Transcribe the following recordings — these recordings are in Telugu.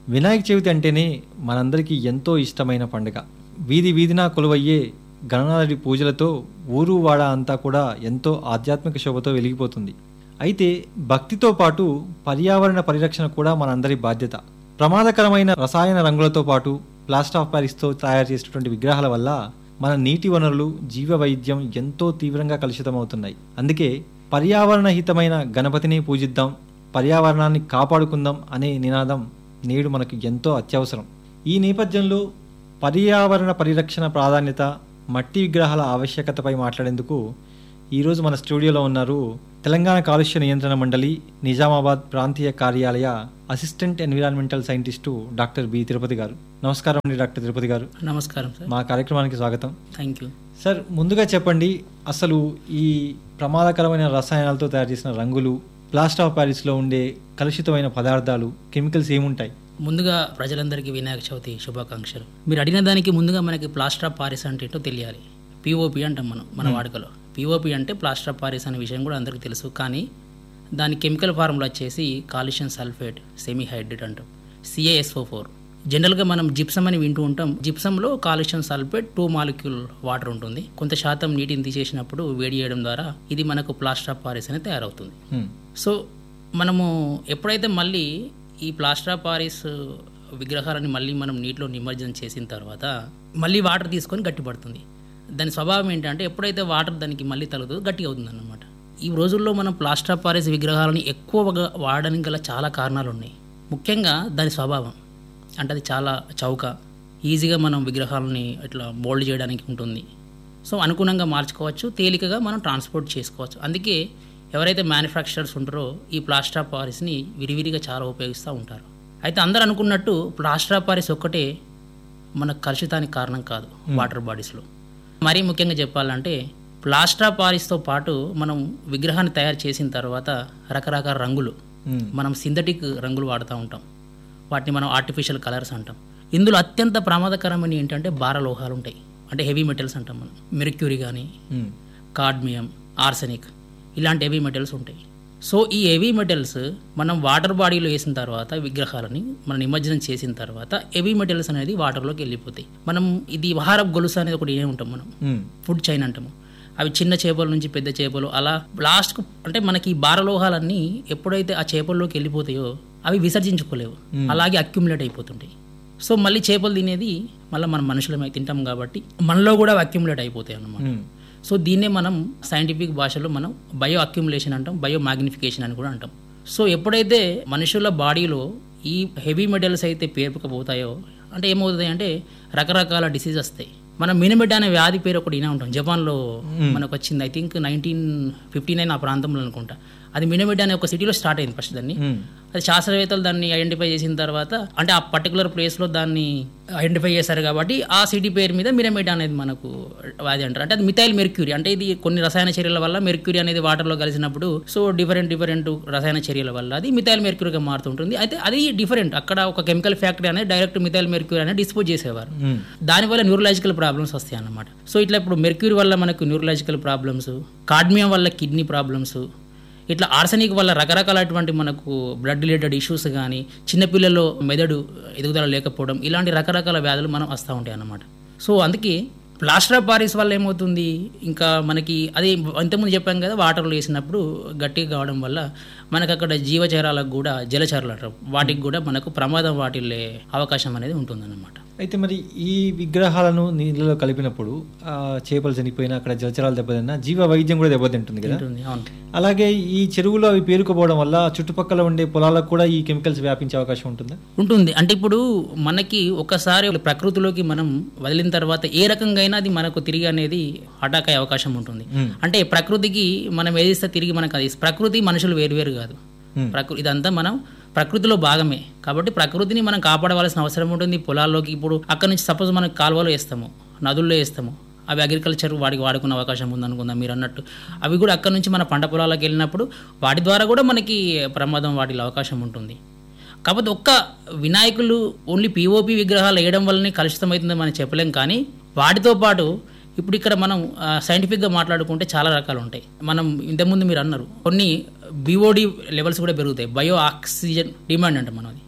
వినాయక చవితి అంటేనే మనందరికీ ఎంతో ఇష్టమైన పండుగ వీధి వీధినా కొలువయ్యే గణనాథుడి పూజలతో ఊరు వాడ అంతా కూడా ఎంతో ఆధ్యాత్మిక శోభతో వెలిగిపోతుంది అయితే భక్తితో పాటు పర్యావరణ పరిరక్షణ కూడా మనందరి బాధ్యత ప్రమాదకరమైన రసాయన రంగులతో పాటు ప్లాస్టర్ ఆఫ్ ప్యారిస్తో తయారు చేసినటువంటి విగ్రహాల వల్ల మన నీటి వనరులు జీవ వైద్యం ఎంతో తీవ్రంగా కలుషితమవుతున్నాయి అందుకే పర్యావరణ హితమైన గణపతిని పూజిద్దాం పర్యావరణాన్ని కాపాడుకుందాం అనే నినాదం నేడు మనకు ఎంతో అత్యవసరం ఈ నేపథ్యంలో పర్యావరణ పరిరక్షణ ప్రాధాన్యత మట్టి విగ్రహాల ఆవశ్యకతపై మాట్లాడేందుకు ఈరోజు మన స్టూడియోలో ఉన్నారు తెలంగాణ కాలుష్య నియంత్రణ మండలి నిజామాబాద్ ప్రాంతీయ కార్యాలయ assistant environmental scientist doctor B Tirupati గారు నమస్కారం అండి డాక్టర్ తిరుపతి గారు నమస్కారం సార్ మా కార్యక్రమానికి స్వాగతం థ్యాంక్ యూ సార్ ముందుగా చెప్పండి అసలు ఈ ప్రమాదకరమైన రసాయనాలతో తయారు చేసిన రంగులు ప్లాస్టర్ ఆఫ్ ప్యారిస్లో ఉండే కలుషితమైన పదార్థాలు కెమికల్స్ ఏముంటాయి ముందుగా ప్రజలందరికీ వినాయక చవితి శుభాకాంక్షలు మీరు అడిగిన దానికి ముందుగా మనకి ప్లాస్టర్ ఆఫ్ పారిస్ అంటే ఏంటో తెలియాలి పిఓపి అంటాం మనం మన వాడుకలో పిఓపి అంటే ప్లాస్టర్ ఆఫ్ పారిస్ అనే విషయం కూడా అందరికీ తెలుసు కానీ దాని కెమికల్ ఫార్ములా వచ్చేసి కాలుష్యం సల్ఫేట్ సెమీ హైడ్రేట్ అంటాం సిఏఎస్ఓ ఫోర్ జనరల్గా మనం జిప్సమ్ అని వింటూ ఉంటాం జిప్సంలో కాలుష్యం సల్ఫేట్ టూ మాలిక్యూల్ వాటర్ ఉంటుంది కొంత శాతం నీటిని తీసేసినప్పుడు వేడి చేయడం ద్వారా ఇది మనకు ప్లాస్టర్ ఆఫ్ పారిస్ అని తయారవుతుంది హ్మ్. సో మనము ఎప్పుడైతే మళ్ళీ ఈ ప్లాస్టర్ ఆఫ్ పారిస్ విగ్రహాలని మళ్ళీ మనం నీటిలో నిమజ్జనం చేసిన తర్వాత మళ్ళీ వాటర్ తీసుకొని గట్టిపడుతుంది దాని స్వభావం ఏంటంటే ఎప్పుడైతే వాటర్ దానికి మళ్ళీ తగులుతుందో గట్టిగా అవుతుంది అన్నమాట ఈ రోజుల్లో మనం ప్లాస్టర్ ఆఫ్ పారిస్ విగ్రహాలని ఎక్కువగా వాడడానికి గల చాలా కారణాలు ఉన్నాయి ముఖ్యంగా దాని స్వభావం అంటే అది చాలా చౌక ఈజీగా మనం విగ్రహాలని ఇట్లా మోల్డ్ చేయడానికి ఉంటుంది సో అనుగుణంగా మార్చుకోవచ్చు తేలికగా మనం ట్రాన్స్పోర్ట్ చేసుకోవచ్చు అందుకే ఎవరైతే మ్యానుఫ్యాక్చరర్స్ ఉంటారో ఈ ప్లాస్టర్ ఆఫ్ పారిస్ని విరివిరిగా చాలా ఉపయోగిస్తూ ఉంటారు అయితే అందరు అనుకున్నట్టు ప్లాస్టర్ ఆఫ్ పారిస్ ఒక్కటే మన కలుషితానికి కారణం కాదు వాటర్ బాడీస్లో మరీ ముఖ్యంగా చెప్పాలంటే ప్లాస్టర్ ఆఫ్ పారిస్తో పాటు మనం విగ్రహాన్ని తయారు చేసిన తర్వాత రకరకాల రంగులు హ్మ్. మనం సింథటిక్ రంగులు వాడుతూ ఉంటాం వాటిని మనం ఆర్టిఫిషియల్ కలర్స్ అంటాం ఇందులో అత్యంత ప్రమాదకరమైన ఏంటంటే భారలోహాలు ఉంటాయి అంటే హెవీ మెటల్స్ అంటాం మనం మెర్క్యూరీ కానీ హ్మ్. కాడ్మియం ఆర్సెనిక్ ఇలాంటి హెవీ మెటల్స్ ఉంటాయి సో ఈ హెవీ మెటల్స్ మనం వాటర్ బాడీలో వేసిన తర్వాత విగ్రహాలని మనం నిమజ్జనం చేసిన తర్వాత హెవీ మెటల్స్ అనేది వాటర్లోకి వెళ్ళిపోతాయి మనం ఇది ఆహార గొలుసు అనేది ఒకటి ఏ ఉంటాం మనం హ్మ్. ఫుడ్ చైన్ అంటాము అవి చిన్న చేపల నుంచి పెద్ద చేపలు అలా లాస్ట్కు అంటే మనకి ఈ భారలోహాలన్నీ ఎప్పుడైతే ఆ చేపల్లోకి వెళ్ళిపోతాయో అవి విసర్జించుకోలేవు అలాగే అక్యుములేట్ అయిపోతుంటాయి సో మళ్ళీ చేపలు తినేది మళ్ళీ మనం మనుషులమై తింటాం కాబట్టి మనలో కూడా అవి అక్యుములేట్ అయిపోతాయి అన్నమాట హ్మ్. సో దీన్నే మనం సైంటిఫిక్ భాషలో మనం బయో అక్యుములేషన్ అంటాం బయో మ్యాగ్నిఫికేషన్ అని కూడా అంటాం సో ఎప్పుడైతే మనుషుల బాడీలో ఈ హెవీ మెటల్స్ అయితే పేరుకపోతాయో అంటే ఏమవుతుంది అంటే రకరకాల డిసీజ్ వస్తాయి మనం మినిమిడ్ అనే వ్యాధి పేరు ఒకటి వినే ఉంటాం జపాన్లో మనకు వచ్చింది I think nineteen fifty nine ఆ ప్రాంతంలో అనుకుంటా అది మినిమిడ్ అనే ఒక సిటీలో స్టార్ట్ అయింది ఫస్ట్ దాన్ని హ్మ్. అది శాస్త్రవేత్తలు దాన్ని ఐడెంటిఫై చేసిన తర్వాత అంటే ఆ పర్టికులర్ ప్లేస్లో దాన్ని ఐడెంటిఫై చేశారు కాబట్టి ఆ సిటీ పేరు మీద మిరమిడ్ అనేది మనకు వ్యాధి అంటారు అంటే అది మిథైల్ మెర్క్యూరీ అంటే ఇది కొన్ని రసాయన చర్యల వల్ల మెర్క్యూరీ అనేది వాటర్లో కలిసినప్పుడు సో డిఫరెంట్ డిఫరెంట్ రసాయన చర్యల వల్ల అది మిథైల్ మెర్క్యూరీగా మారుతుంటుంది అయితే అది డిఫరెంట్ అక్కడ ఒక కెమికల్ ఫ్యాక్టరీ అనేది డైరెక్ట్ మిథైల్ మెర్క్యూరీ అనేది డిస్పోజ్ చేసేవారు హ్మ్. దానివల్ల న్యూరలాజికల్ ప్రాబ్లమ్స్ వస్తాయి అన్నమాట సో ఇట్లా ఇప్పుడు మెర్క్యూరీ వల్ల మనకు న్యూరలాజికల్ ప్రాబ్లమ్స్ కాడ్మియం వల్ల కిడ్నీ ప్రాబ్లమ్స్ ఇట్లా ఆర్సనిక్ వల్ల రకరకాలటువంటి మనకు బ్లడ్ రిలేటెడ్ ఇష్యూస్ కానీ చిన్నపిల్లల్లో మెదడు ఎదుగుదల లేకపోవడం ఇలాంటి రకరకాల వ్యాధులు మనం వస్తూ ఉంటాయి అన్నమాట సో అందుకే ప్లాస్టర్ ఆఫ్ పారిస్ వల్ల ఏమవుతుంది ఇంకా మనకి అది ఇంతకుముందు చెప్పాం కదా వాటర్లో వేసినప్పుడు గట్టిగా కావడం వల్ల మనకు అక్కడ జీవచరాలకు కూడా జలచరాలు అంటారు వాటికి కూడా మనకు ప్రమాదం వాటిల్లే అవకాశం అనేది ఉంటుందన్నమాట అయితే మరి ఈ విగ్రహాలను నీళ్ళలో కలిపినప్పుడు ఆ, చేపలు చనిపోయినా అక్కడ జలచరాలు దెబ్బతిన్నా జీవ వైద్యం కూడా దెబ్బతింటుంది కదా ఉంటుంది అవును అలాగే ఈ చెరువులో అవి పేరుకుపోవడం వల్ల చుట్టుపక్కల ఉండే పొలాలకు కూడా ఈ కెమికల్స్ వ్యాపించే అవకాశం ఉంటుందా ఉంటుంది అంటే ఇప్పుడు మనకి ఒకసారి ప్రకృతిలోకి మనం వదిలిన తర్వాత ఏ రకంగా అయినా అది మనకు తిరిగి అనేది అటాక్ అయ్యే అవకాశం ఉంటుంది మ్మ్. అంటే ప్రకృతికి మనం ఏదిస్తే తిరిగి మనకు అది ప్రకృతి మనుషులు వేరువేరు కాదు మ్మ్. ప్రకృతి ఇదంతా మనం ప్రకృతిలో భాగమే కాబట్టి ప్రకృతిని మనం కాపాడవలసిన అవసరం ఉంటుంది పొలాల్లోకి ఇప్పుడు అక్కడ నుంచి సపోజ్ మనం కాలువలో వేస్తాము నదుల్లో వేస్తాము అవి అగ్రికల్చర్ వాడికి వాడుకునే అవకాశం ఉందనుకుందాం మీరు అన్నట్టు అవి కూడా అక్కడ నుంచి మన పంట పొలాలకు వెళ్ళినప్పుడు వాటి ద్వారా కూడా మనకి ప్రమాదం వాటిలో అవకాశం ఉంటుంది కాకపోతే ఒక్క వినాయకులు ఓన్లీ పిఓపి విగ్రహాలు వేయడం వల్లనే కలుషితం అవుతుందని మనం చెప్పలేం కానీ వాటితో పాటు ఇప్పుడు ఇక్కడ మనం ఆ, సైంటిఫిక్గా మాట్లాడుకుంటే చాలా రకాలు ఉంటాయి మనం ఇంతకుముందు మీరు అన్నారు కొన్ని బిఓడి లెవెల్స్ కూడా పెరుగుతాయి బయో ఆక్సిజన్ డిమాండ్ అంట మనం అది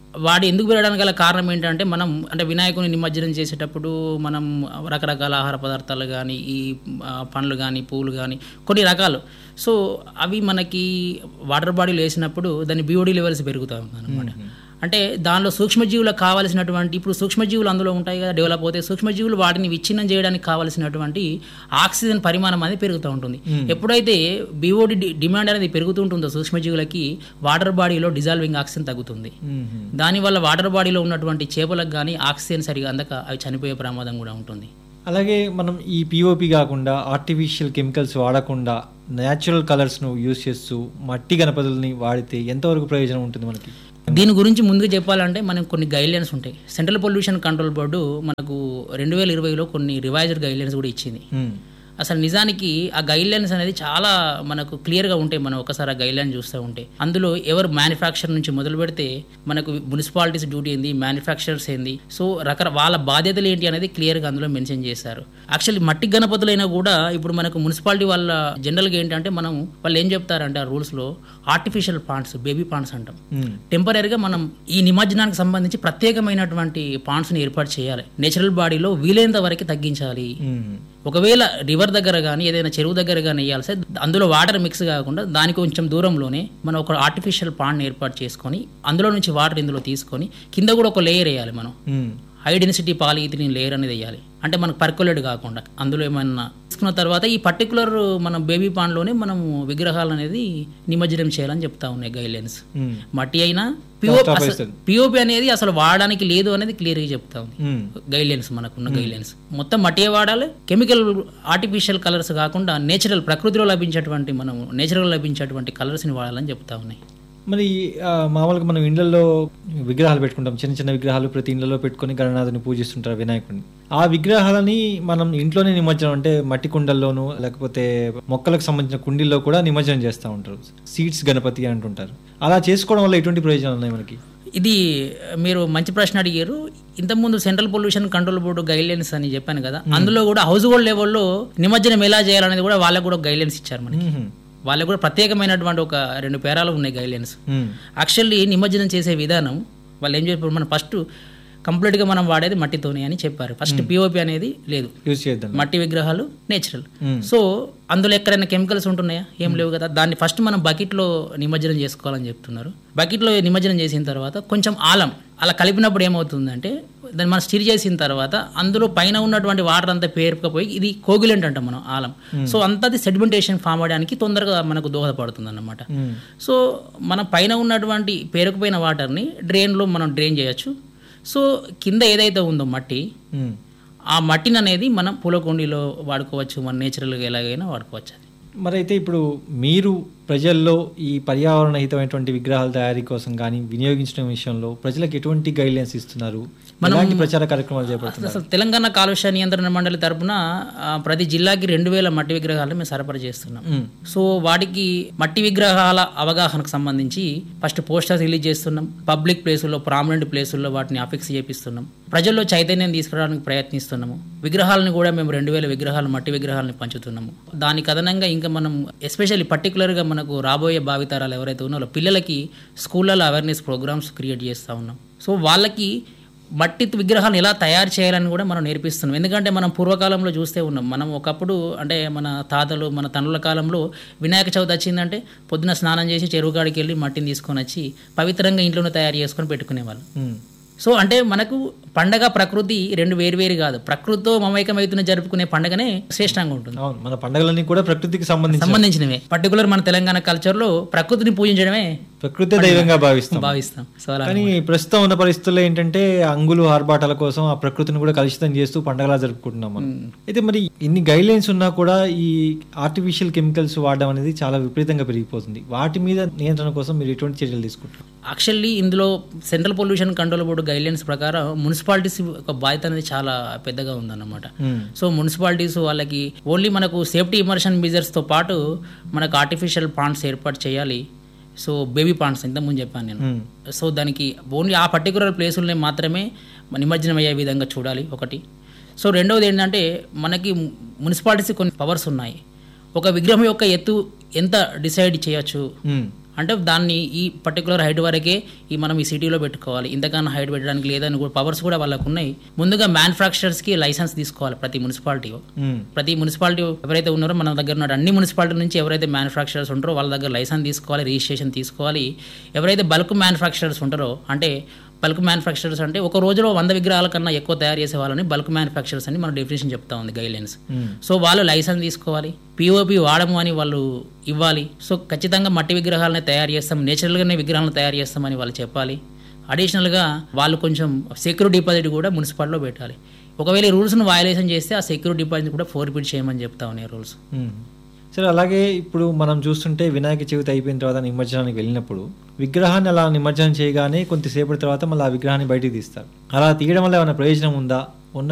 వాడు ఎందుకు పెరగడానికి గల కారణం ఏంటంటే మనం అంటే వినాయకుని నిమజ్జనం చేసేటప్పుడు మనం రకరకాల ఆహార పదార్థాలు కానీ ఈ ఆ, పండ్లు కానీ పూలు కానీ కొన్ని రకాలు సో అవి మనకి వాటర్ బాడీలో వేసినప్పుడు దాని బిఓడి లెవెల్స్ పెరుగుతూ అనమాట అంటే దానిలో సూక్ష్మజీవులకు కావాల్సినటువంటి ఇప్పుడు సూక్ష్మజీవులు అందులో ఉంటాయి కదా డెవలప్ అవుతాయి సూక్ష్మజీవులు వాటిని విచ్ఛిన్నం చేయడానికి కావాల్సినటువంటి ఆక్సిజన్ పరిమాణం అనేది పెరుగుతూ ఉంటుంది ఎప్పుడైతే బిఓడి డిమాండ్ అనేది పెరుగుతూ ఉంటుందో సూక్ష్మజీవులకి వాటర్ బాడీలో డిజాల్వింగ్ ఆక్సిజన్ తగ్గుతుంది మ్మ్. దానివల్ల వాటర్ బాడీలో ఉన్నటువంటి చేపలకు కానీ ఆక్సిజన్ సరిగా అందక అవి చనిపోయే ప్రమాదం కూడా ఉంటుంది అలాగే మనం ఈ పిఓపి కాకుండా ఆర్టిఫిషియల్ కెమికల్స్ వాడకుండా న్యాచురల్ కలర్స్ను యూజ్ చేస్తూ మట్టి గణపతుల్ని వాడితే ఎంతవరకు ప్రయోజనం ఉంటుంది మనకి దీని గురించి ముందుగా చెప్పాలంటే మనకు కొన్ని గైడ్లైన్స్ ఉంటాయి సెంట్రల్ పొల్యూషన్ కంట్రోల్ బోర్డు మనకు రెండు వేల ఇరవైలో కొన్ని రివైజ్డ్ గైడ్లైన్స్ కూడా ఇచ్చింది మ్మ్. అసలు నిజానికి ఆ గైడ్లైన్స్ అనేది చాలా మనకు క్లియర్గా ఉంటాయి మనం ఒకసారి ఆ గైడ్లైన్ చూస్తూ ఉంటే అందులో ఎవరు మ్యానుఫ్యాక్చర్ నుంచి మొదలు పెడితే మనకు మున్సిపాలిటీస్ డ్యూటీ ఏంది మ్యానుఫ్యాక్చరర్స్ ఏంది సో రకర వాళ్ళ బాధ్యతలు ఏంటి అనేది క్లియర్గా అందులో మెన్షన్ చేశారు యాక్చువల్లీ మట్టి గణపతులైనా కూడా ఇప్పుడు మనకు మున్సిపాలిటీ వాళ్ళ జనరల్గా ఏంటంటే మనం వాళ్ళు ఏం చెప్తారంటే ఆ రూల్స్లో ఆర్టిఫిషియల్ పాండ్స్ బేబీ పాండ్స్ అంటాం మ్మ్. టెంపరీగా మనం ఈ నిమజ్జనానికి సంబంధించి ప్రత్యేకమైనటువంటి పాండ్స్ని ఏర్పాటు చేయాలి నేచురల్ బాడీలో వీలైనంత వరకు తగ్గించాలి మ్మ్. ఒకవేళ రివర్ దగ్గర కానీ ఏదైనా చెరువు దగ్గర కానీ వేయాల్సి అందులో వాటర్ మిక్స్ కాకుండా దానికి కొంచెం దూరంలోనే మనం ఒక ఆర్టిఫిషియల్ పాండ్ ఏర్పాటు చేసుకొని అందులో నుంచి వాటర్ ఇందులో తీసుకొని కింద కూడా ఒక లేయర్ వేయాలి మనం మ్మ్. హై డెన్సిటీ పాలిథిలిన్ లేయర్ అనేది వేయాలి అంటే మనకు పర్కులేట్ కాకుండా అందులో ఏమన్నా తీసుకున్న తర్వాత ఈ పర్టికులర్ మనం బేబీ పాండ్లోనే మనం విగ్రహాలు అనేది నిమజ్జనం చేయాలని చెప్తా ఉన్నాయి గైడ్లైన్స్ మ్మ్. మట్టి అయినా Cost of waste. పిఓపి అనేది అసలు వాడడానికి లేదు అనేది క్లియర్గా చెప్తా ఉంది మ్మ్. గైడ్లైన్స్ మనకున్న గైడ్లైన్స్ మొత్తం మట్టే వాడాలి కెమికల్ ఆర్టిఫిషియల్ కలర్స్ కాకుండా నేచురల్ ప్రకృతిలో లభించేటువంటి మనం నేచురల్ లభించేటువంటి కలర్స్ని వాడాలని చెప్తా ఉన్నాయి మరి ఆ, మామూలుగా మనం ఇండ్లలో విగ్రహాలు పెట్టుకుంటాం చిన్న చిన్న విగ్రహాలు ప్రతి ఇండ్లలో పెట్టుకొని గణనాథుని పూజిస్తుంటారు వినాయకుడిని ఆ విగ్రహాలని మనం ఇంట్లోనే నిమజ్జనం అంటే మట్టి కుండల్లోనూ లేకపోతే మొక్కలకు సంబంధించిన కుండీల్లో కూడా నిమజ్జనం చేస్తూ ఉంటారు సీడ్స్ గణపతి అంటుంటారు అలా చేసుకోవడం వల్ల ఎటువంటి ప్రయోజనాలు ఉన్నాయి మనకి ఇది మీరు మంచి ప్రశ్న అడిగారు ఇంతకుముందు central pollution control board guidelines అని చెప్పాను కదా అందులో కూడా హౌస్ హోల్డ్ లెవెల్లో నిమజ్జనం ఎలా చేయాలనేది కూడా వాళ్ళకు కూడా గైడ్లైన్స్ ఇచ్చారు మనకి మ్మ్. వాళ్ళకు కూడా ప్రత్యేకమైనటువంటి ఒక రెండు పేరాలు ఉన్నాయి గైడ్లైన్స్ మ్మ్. యాక్చువల్లీ నిమజ్జనం చేసే విధానం వాళ్ళు ఏం చెప్పారు మనం ఫస్ట్ కంప్లీట్గా మనం వాడేది మట్టితోనే అని చెప్పారు ఫస్ట్ పిఓపి అనేది లేదు యూజ్ చేద్దాం మట్టి విగ్రహాలు నేచురల్ మ్మ్. సో అందులో ఎక్కడైనా కెమికల్స్ ఉంటున్నాయా ఏం లేవు కదా దాన్ని ఫస్ట్ మనం బకెట్లో నిమజ్జనం చేసుకోవాలని చెప్తున్నారు బకెట్లో నిమజ్జనం చేసిన తర్వాత కొంచెం ఆలం అలా కలిపినప్పుడు ఏమవుతుందంటే దాన్ని మనం స్టిర్ చేసిన తర్వాత అందులో పైన ఉన్నటువంటి వాటర్ అంతా పేరుకపోయి ఇది కోగిలెంట్ అంటాం మనం ఆలం సో అంతది సెడిమెంటేషన్ ఫామ్ అవడానికి తొందరగా మనకు దోహదపడుతుంది అన్నమాట మ్మ్. సో మనం పైన ఉన్నటువంటి పేరుకుపోయిన వాటర్ని డ్రైన్లో మనం డ్రైన్ చేయొచ్చు సో కింద ఏదైతే ఉందో మట్టి మ్మ్. ఆ మట్టిని అనేది మనం పూలకుండీలో వాడుకోవచ్చు మన నేచురల్గా ఎలాగైనా వాడుకోవచ్చు అది మరి అయితే ఇప్పుడు మీరు ప్రజల్లో ఈ పర్యావరణ హితమైనటువంటి విగ్రహాల తయారీ కోసం కానీ వినియోగించడం విషయంలో ప్రజలకు ఎటువంటి గైడ్లైన్స్ ఇస్తున్నారు ఎలాంటి ప్రచార కార్యక్రమాలు చేపడుతున్నారు అసలు తెలంగాణ కాలుష్య నియంత్రణ మండలి తరపున ఆ, ప్రతి జిల్లాకి రెండు వేల మట్టి విగ్రహాలను మేము సరఫరా చేస్తున్నాం మ్మ్. సో వాటికి మట్టి విగ్రహాల అవగాహనకు సంబంధించి ఫస్ట్ పోస్టర్స్ రిలీజ్ చేస్తున్నాం పబ్లిక్ ప్లేసుల్లో ప్రామినెంట్ ప్లేసుల్లో వాటిని అఫిక్స్ చేపిస్తున్నాం ప్రజల్లో చైతన్యం తీసుకురావడానికి ప్రయత్నిస్తున్నాము విగ్రహాలను కూడా మేము రెండు వేల విగ్రహాలు మట్టి విగ్రహాలను పంచుతున్నాము దానికి అదనంగా ఇంకా మనం ఎస్పెషల్లీ పర్టికులర్గా మనకు రాబోయే భావితరాలు ఎవరైతే ఉన్నారో పిల్లలకి స్కూళ్ళలో అవేర్నెస్ ప్రోగ్రామ్స్ క్రియేట్ చేస్తూ ఉన్నాం సో వాళ్ళకి మట్టి విగ్రహాలను ఎలా తయారు చేయాలని కూడా మనం నేర్పిస్తున్నాం ఎందుకంటే మనం పూర్వకాలంలో చూస్తే ఉన్నాం మనం ఒకప్పుడు అంటే మన తాతలు మన తండ్రుల కాలంలో వినాయక చవితి వచ్చిందంటే పొద్దున స్నానం చేసి చెరువు కాడికి వెళ్ళి మట్టిని తీసుకొని వచ్చి పవిత్రంగా ఇంట్లోనే తయారు చేసుకొని పెట్టుకునేవాళ్ళు మ్మ్. సో అంటే మనకు పండగ ప్రకృతి రెండు వేరు కాదు ప్రకృతితో మమైకమైతున్న జరుపుకునే పండగనే శ్రేష్టంగా ఉంటుంది అవును మన పండుగలన్నీ కూడా ప్రకృతికి సంబంధించి సంబంధించినవే పర్టికులర్ మన తెలంగాణ కల్చర్లో ప్రకృతిని పూజించడమే ప్రకృతి దైవంగా భావిస్తాం భావిస్తాం సో అలా కానీ ప్రస్తుతం ఉన్న పరిస్థితుల్లో ఏంటంటే అంగులు ఆర్భాటాల కోసం ఆ ప్రకృతిని కూడా కలుషితం చేస్తూ పండగలా జరుపుకుంటున్నాం మనం అయితే మరి ఇన్ని గైడ్ లైన్స్ ఉన్నా కూడా ఈ ఆర్టిఫిషియల్ కెమికల్స్ వాడడం అనేది చాలా విపరీతంగా పెరిగిపోతుంది వాటి మీద నియంత్రణ కోసం మీరు ఎటువంటి చర్యలు తీసుకుంటారు యాక్చువల్లీ ఇందులో central pollution control board guidelines ప్రకారం మున్సిపాలిటీస్ ఒక బాధ్యత అనేది చాలా పెద్దగా ఉందన్నమాట మ్మ్. సో మున్సిపాలిటీస్ వాళ్ళకి ఓన్లీ మనకు సేఫ్టీ ఇమర్షన్ మెజర్స్తో పాటు మనకు ఆర్టిఫిషియల్ పాండ్స్ ఏర్పాటు చేయాలి సో బేబీ పాండ్స్ ఇంతకుముందు చెప్పాను నేను మ్మ్. సో దానికి ఓన్లీ ఆ పర్టికులర్ ప్లేసుల్ని మాత్రమే నిమజ్జనం అయ్యే విధంగా చూడాలి ఒకటి సో రెండవది ఏంటంటే మనకి మున్సిపాలిటీస్ కొన్ని పవర్స్ ఉన్నాయి ఒక విగ్రహం యొక్క ఎత్తు ఎంత డిసైడ్ చేయొచ్చు మ్మ్. అంటే దాన్ని ఈ పర్టికులర్ హైట్ వరకే ఈ మనం ఈ సిటీలో పెట్టుకోవాలి ఇంతకన్నా హైట్ పెట్టడానికి లేదని కూడా పవర్స్ కూడా వాళ్ళకు ఉన్నాయి ముందుగా మ్యానుఫ్యాక్చరర్స్కి లైసెన్స్ తీసుకోవాలి ప్రతి మున్సిపాలిటీ మ్మ్. ప్రతి మున్సిపాలిటీ ఎవరైతే ఉన్నారో మన దగ్గర ఉన్న అన్ని మున్సిపాలిటీ నుంచి ఎవరైతే మ్యానుఫ్యాక్చరర్స్ ఉంటారో వాళ్ళ దగ్గర లైసెన్స్ తీసుకోవాలి రిజిస్ట్రేషన్ తీసుకోవాలి ఎవరైతే బల్క్ మ్యానుఫ్యాక్చరర్స్ ఉంటారో అంటే బల్క్ మ్యానుఫ్యాక్చరర్స్ అంటే ఒక రోజులో వంద విగ్రహాల కన్నా ఎక్కువ తయారు చేసే వాళ్ళని బల్క్ మ్యానుఫ్యాక్చరర్స్ అని మన డెఫినేషన్ చెప్తా ఉంది గైడ్లైన్స్ మ్మ్. సో వాళ్ళు లైసెన్స్ తీసుకోవాలి పిఓపి వాడము అని వాళ్ళు ఇవ్వాలి సో ఖచ్చితంగా మట్టి విగ్రహాలనే తయారు చేస్తాం నేచురల్గానే విగ్రహాలను తయారు చేస్తామని వాళ్ళు చెప్పాలి అడిషనల్గా వాళ్ళు కొంచెం సెక్యూరిటీ డిపాజిట్ కూడా మున్సిపాలిటీలో పెట్టాలి ఒకవేళ ఈ రూల్స్ను వయలేషన్ చేస్తే ఆ సెక్యూరిటీ డిపాజిట్ కూడా ఫోర్ బిట్ చేయమని చెప్తా ఉన్నాయి రూల్స్ మ్మ్. సరే అలాగే ఇప్పుడు మనం చూస్తుంటే వినాయక చవితి అయిపోయిన తర్వాత నిమజ్జనానికి వెళ్ళినప్పుడు విగ్రహాన్ని అలా నిమజ్జనం చేయగానే కొంతసేపటి తర్వాత మళ్ళీ ఆ విగ్రహాన్ని బయటికి తీస్తారు అలా తీయడం వల్ల ఏమైనా ప్రయోజనం ఉందా